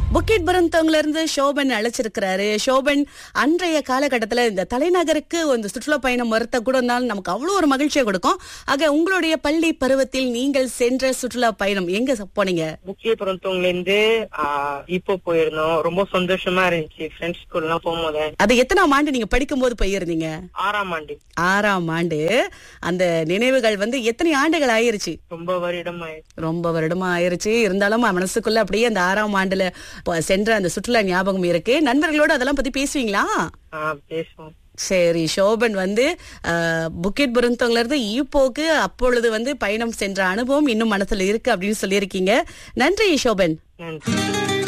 புக்கிட் பரந்தவங்கள இருந்து சோபன் அழைச்சிருக்கிறாரு சோபன் அன்றைய காலகட்டத்துல இந்த தலைநகருக்கு இந்த சுற்றுலா பயணம் மறுத்த கூட இருந்தாலும் நமக்கு அவ்வளவு ஒரு மகிழ்ச்சியை கொடுக்கும் ஆக உங்களுடைய பள்ளி பருவத்தில் நீங்கள் சென்ற சுற்றுலா பயணம் எங்க ச- போனீங்க முக்கிய பிறந்தவங்கல இருந்து ஆஹ், இப்போ போயிருந்தோம் ரொம்ப சந்தோஷமா இருந்துச்சு ஃப்ரெண்ட்ஸ் கூட எல்லாம் போகும்போது அது எத்தனாம் ஆண்டு நீங்க படிக்கும்போது போயிருந்தீங்க ஆறாம் ஆண்டு ஆறாம் ஆண்டு அந்த நினைவுகள் வந்து எத்தனை ஆண்டுகள் ஆயிருச்சு ரொம்ப வருடம் ஆயிடுச்சு ரொம்ப வருடமா ஆயிருச்சு இருந்தாலும் மனசுக்குள்ள அப்படியே அந்த ஆறாம் ஆண்டுல ப- சென்ற அந்த சுற்றுலா ஞாபகம் இருக்கு நண்பர்களோட அதெல்லாம் பத்தி பேசுவீங்களா ஆஹ், பேசுவோம் சரி சோபன் வந்து அஹ், புக்கிட் புருந்தவங்கள இருந்து ஈப்போக்கு அப்பொழுது வந்து பயணம் சென்ற அனுபவம் இன்னும் மனசுல இருக்கு அப்படின்னு சொல்லியிருக்கீங்க நன்றி சோபன் நன்றி